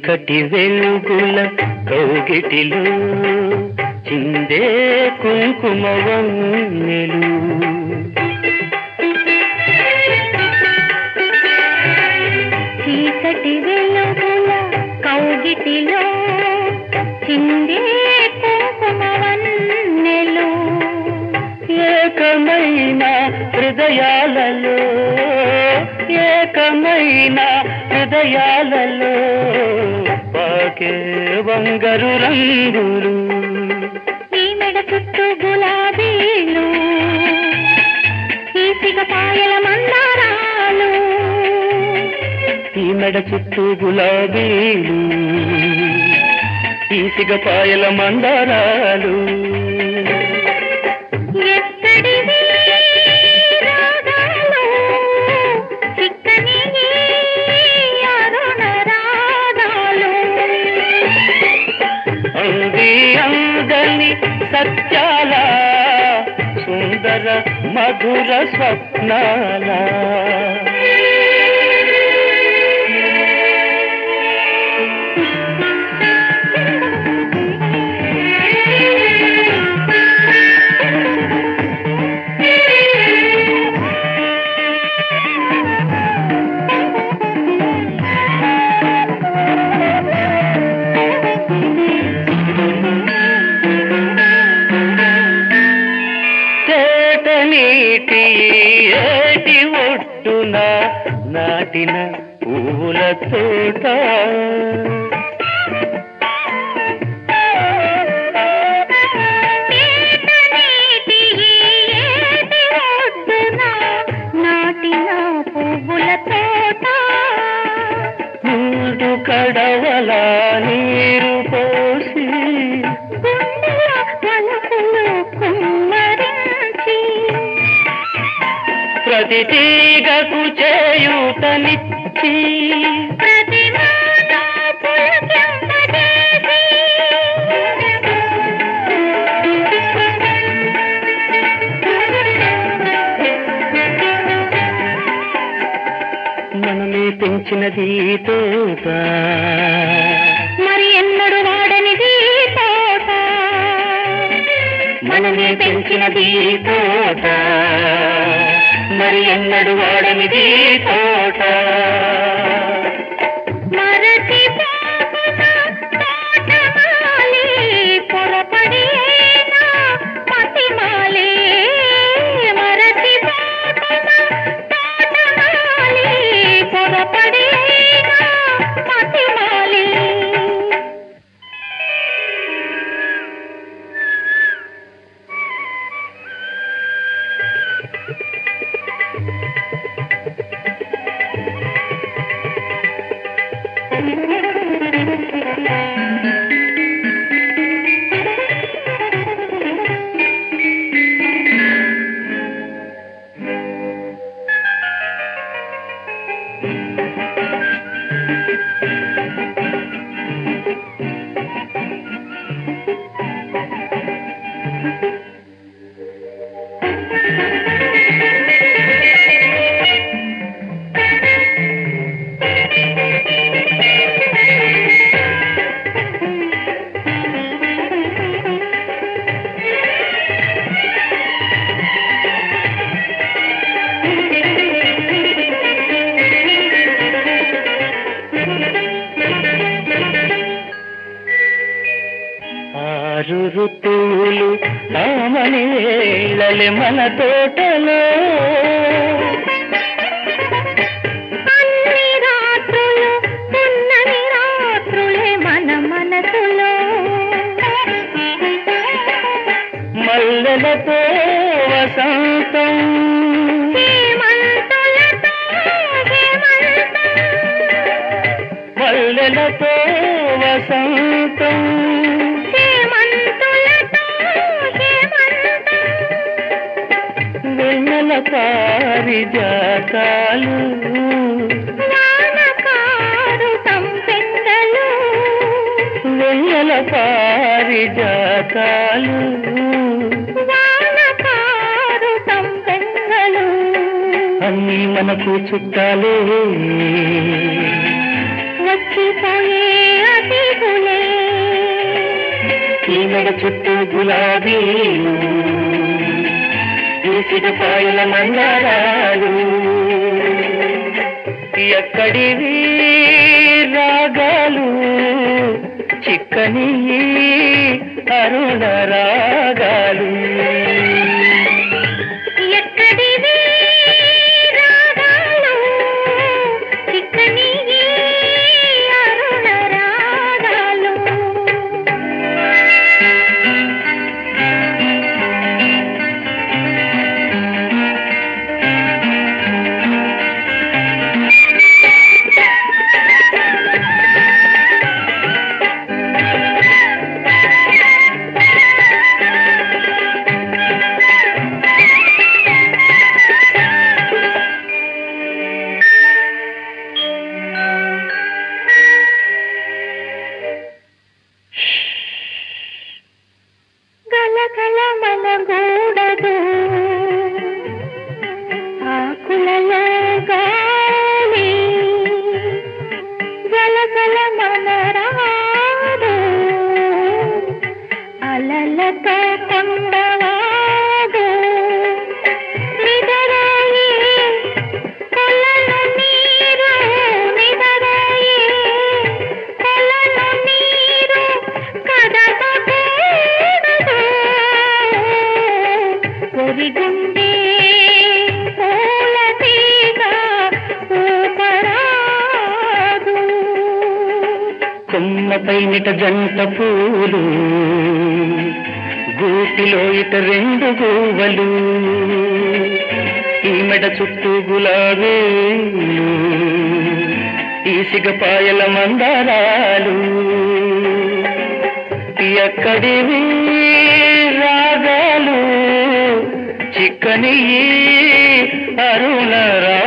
చీకటి వెలుగుల కౌగిటిలో చిందే కుంకుమ వన్నెలు చీకటి వెలుగుల కౌగిటిలో చిందే కుంకుమవన్నెలు ఏకమైన హృదయాలలో ఏకమైన హృదయాలలో పాకే వంగరు రంగులు ఈ మెడ చుట్టూ గులాబీలు ఈ సిగపాయల మందారాలు ఈ మెడ చుట్టూ గులాబీలు ఈ సిగపాయల మందారాలు ఎక్కడివి రాగాలు చిక్కని ఈ అరుణ రాగాలు అంది అందని సత్యాల సుందర మధుర స్వప్నాల తేట నీటి ఏటి ఒట్టున నాటిన పూల తోట నీటి ఏటి ఒడ్డున నాటిన పువ్వుల తోట మూడు కడవల నీరు పోసి గుండెల వలపులు కుమ్మరించి ప్రతి తీగకు చేయూతనిచ్చి ప్రతి మాట పులకింపజేసి మనమే పెంచినది ఈ తోట మరి ఎన్నడు వాడనిది తోట మనమే పెంచినది ఈ తోట మరి ఎన్నడు వాడనిది ఈ తోట మరచి పోకున తోటమాలి పొరపడి అయినా పతిమాలి మరచి పోకున తోటమాలి పొరపడి అయినా పతిమాలి ఆరు ఋతువులు ఆమని వేళలే మన తోటలో అన్ని రాత్రులు ఉన్నని రాత్రులే మన మనసులో మల్లెలతో వసంతం హేమంతులతో హేమంతం మల్లెలతో వసంతం హేమంతులతో హేమంతం వెన్నెల పారిజాతాలు వానకారు సంపెంగలు వెన్నెల పారిజాతాలు వానకారు సంపెంగలు అన్నీ మనకు చుట్టాలే వచ్చిపోయే దిగులే ఈమెడ చుట్టూ గులాబీలు ఈసిగ పాయల మందారాలు ఎక్కడివి రాగాలు చిక్కని అరుణ రాగాలు ఎక్కడివి రాగాలు చిక్కని ఈ అరుణ రాగాలు గలగల మనగూడదు ఆకులలో గాలి గలగల మనరాదు అలలతో కొండవాదు నిదరాయి కొలను నీరు నిదరాయి కొలను నీరు కదపకూడదు ఒరిగుండే పూల తీగ ఊపరాదు కొమ్మపై నిట జంట పూలు గూటిలో ఇట రెండు గూవలు ఈమెడ చుట్టూ గులాబీలు ఈసిగ పాయల మందారాలు ఎక్కడివి రాగాలు చిక్కని అరుణ రా